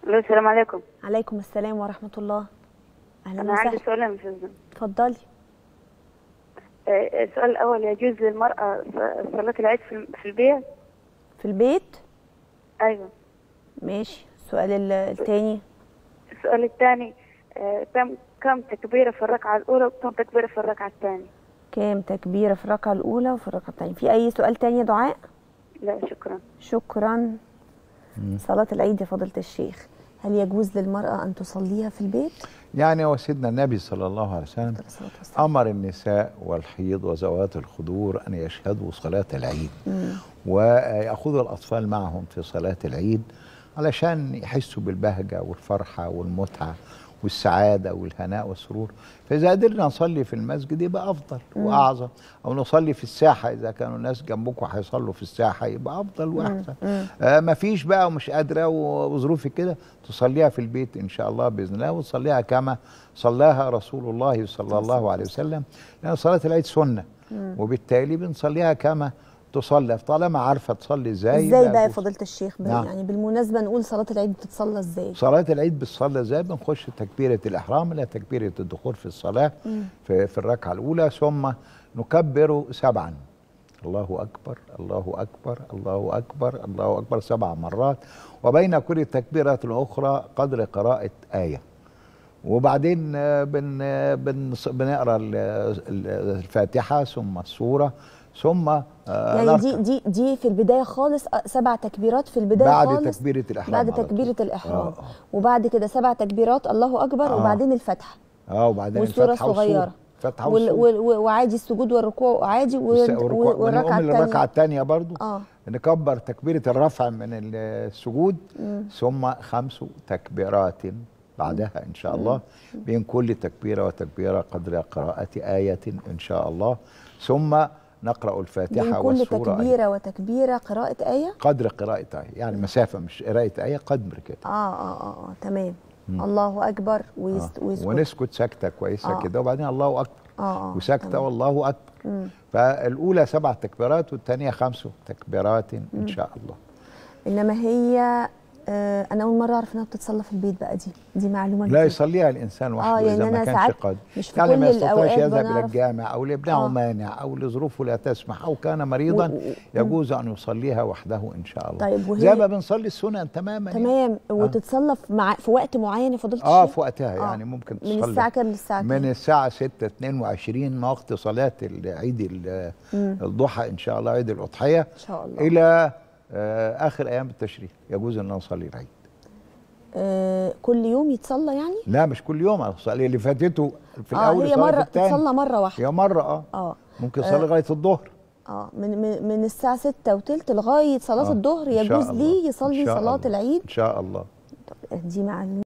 الو السلام عليكم عليكم السلام ورحمه الله اهلا انا عندي وسهلا سؤالين يا استاذ اتفضلي آه، السؤال الاول يجوز للمراه ص- صلاه العيد في في البيت في البيت ايوه ماشي السؤال ال- التاني السؤال الثاني آه، كم كم تكبيره في الركعه الاولى وكم تكبيره في الركعه الثانيه كام تكبيره في الركعه الاولى وفي الركعه الثانيه في اي سؤال تاني يا دعاء لا شكرا شكرا صلاه العيد يا فضيله الشيخ هل يجوز للمراه ان تصليها في البيت يعني هو سيدنا النبي صلى الله عليه وسلم عليه الصلاة والسلام. أمر النساء والحيض وذوات الخدور أن يشهدوا صلاة العيد ويأخذوا الأطفال معهم في صلاة العيد علشان يحسوا بالبهجة والفرحة والمتعة والسعادة والهناء والسرور فإذا قدرنا نصلي في المسجد يبقى أفضل وأعظم أو نصلي في الساحة إذا كانوا الناس جنبكم هيصلوا في الساحة يبقى أفضل وأحسن آه مفيش بقى ومش قادرة وظروفك كده تصليها في البيت إن شاء الله بإذن الله وتصليها كما صلاها رسول الله صلى الله عليه وسلم لأن صلاة العيد سنة وبالتالي بنصليها كما تصلى طالما عارفة تصلي إزاي ازاي يبقى بقى يا بص- فضيله الشيخ بقى نعم. يعني بالمناسبه نقول صلاه العيد بتتصلى ازاي صلاة العيد بالصلاة ازاي بنخش تكبيرة الإحرام لا تكبيرة الدخول في الصلاة في, في الركعة الأولى ثم نكبر سبعا الله أكبر الله أكبر الله أكبر الله أكبر سبع مرات وبين كل تكبيرة أخرى قدر قراءة آية وبعدين آه، بن آه، بن بنقرا ال- ال- الفاتحة ثم السورة ثم آه، يعني نركع. دي دي دي في البدايه خالص آه، سبع تكبيرات في البدايه بعد خالص تكبيرة الإحرام بعد على طول. تكبيره الاحرام آه، آه. وبعد كده سبع تكبيرات الله اكبر آه. وبعدين الفتحه اه وبعدين والسوره الفاتحة والسورة. الصغيره الفاتحة وال والسورة. وال وعادي السجود والركوع عادي والس- وال- والركوع- والركعه ونقوم للركعة الثانيه الثانية برضو اه نكبر تكبيرة الرفع من السجود ثم خمس تكبيرات بعدها إن شاء الله بين كل تكبيرة وتكبيرة قدر قراءة آية إن شاء الله ثم نقرأ بين الفاتحة كل والسورة أيضا. تكبيره وتكبيره قراءه ايه قدر قراءة آية يعني مسافة مش قراءة آية قدر كده اه اه اه, آه. تمام الله اكبر ويست آه. ويسكت ونسكت سكتة كويسة آه. كده وبعدين الله أكبر اه اه وسكتة تمام. والله أكبر فالأولى سبع تكبيرات والثانية خمس تكبيرات إن شاء الله انما هي آه انا اول مره اعرف انها بتتصلى في البيت بقى دي دي معلومه لا جديدة. يصليها الانسان وحده يعني اذا أنا ما كانش ساعات قادر مش في يعني كل ما يستطيعش الأوقات يذهب الى بنعرف. الجامع او لابنه آه. مانع او لظروفه لا تسمح او كان مريضا و- و- يجوز ان يصليها وحده ان شاء الله طيب وهي- زي ما بنصلي السنن تماما يعني. تمام وتتصلى في, مع... في وقت معين يا فضيله اه الشيخ؟ في وقتها يعني ممكن من تصلي الساعه كام للساعه كام من الساعة 6 22 وقت صلاة العيد ال- الضحى إن شاء الله عيد الأضحية ان شاء الله إلى آه آخر أيام التشريق يجوز أن نصلي العيد آه كل يوم يتصلى يعني لا مش كل يوم الصلاة اللي فاتته في اه الأول هي صلاة مره التاني. تتصلى مره واحده هي مرة اه اه ممكن يصلي لغاية الظهر اه من من, من الساعه 6 وتلت لغايه صلاه آه، الظهر إن شاء يجوز الله. ليه إن يصلي شاء صلاه الله. العيد إن شاء الله دي معلومه